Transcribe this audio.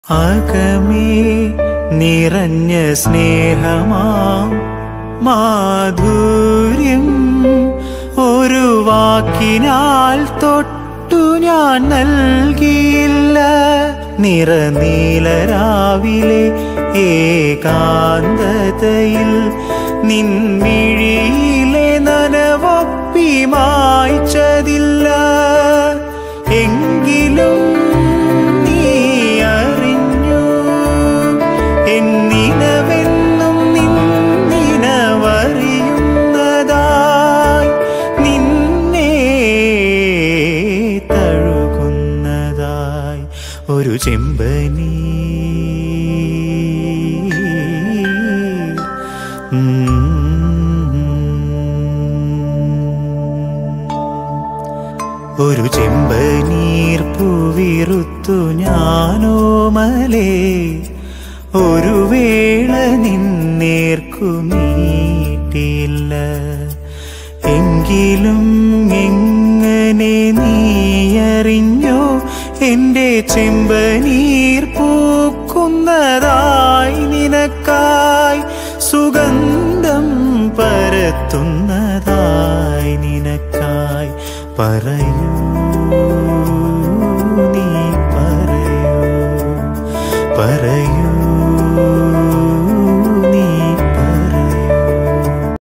അകമേ നിറഞ്ഞ സ്നേഹമാം മാധുര്യം ഒരു വാക്കിനാൽ തൊട്ടു ഞാൻ നൽകിയില്ല നിറനീലരാവിലെ ഏകാന്തതയിൽ നിൻമിഴിയിലെ നനവൊപ്പി മായ്ച്ചതില്ല എങ്കിലും നീ അറിഞ്ഞു എന്നിനവെന്നും നിന്നിനവറിയുന്നതായി നിന്നെ തഴുകുന്നതായി ഒരു ചെമ്പനീ ഒരു ചെമ്പനീർ പൂവിറുത്തു ഞാനോമലേ ഒരു വേള നിന്നേർക്കു നീട്ടില്ല എങ്കിലും എങ്ങനെ നീയറിഞ്ഞോ എന്റെ ചെമ്പനീർ പൂക്കുന്നതായി നിനക്കായി സുഗന്ധം പരത്തുന്നതായി നിനക്കായി പറയൂ